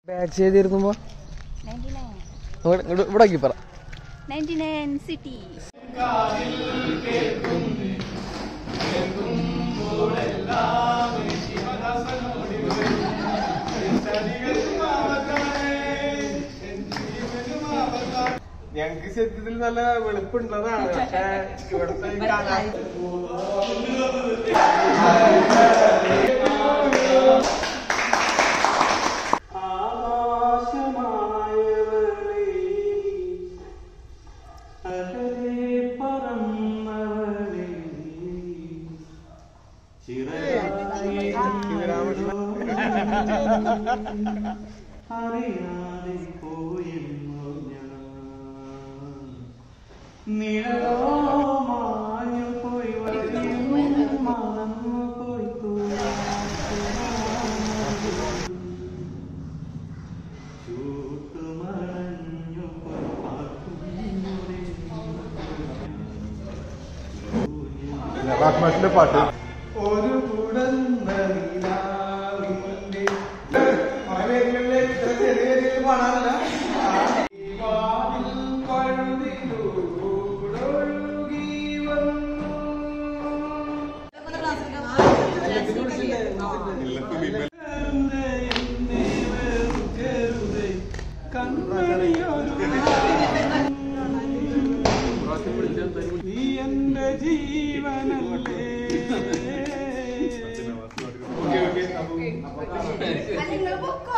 Back ചെയ്തിരുന്നുമ്പോ ninety nine ഇവിടെ ആക്കി പറ നയൻറ്റി നയൻ സിറ്റി ഞങ്ങക്ക് സത്യത്തിൽ നല്ല വെളുപ്പുള്ളതാണ് പക്ഷെ ഇവിടുത്തെ ഈ കാലാവസ്ഥ അറിയാതെ പോയിരുന്നു ഞാൻ നിഴലോ മാഞ്ഞു പോയി വഴിയും മറന്നു പോയി ചൂട്ടുമണഞ്ഞു പോയി റാഹ്മാഷിന്റെ പാട്ട് ഒരു കുടന്ന നിലാവിന്റെ കുറെ പേരുകളിലെ ഇത്ര ചെറിയ രീതിയിൽ പാടാറില്ല ഈ വാതിൽ പഴുതിലൂടൊഴുകി വന്നു. നീ എന്റെ ജീവനല്ലേ ഓക്കേ, ഓക്കേ. അപ്പൊ- നിങ്ങൾ പൊക്കോ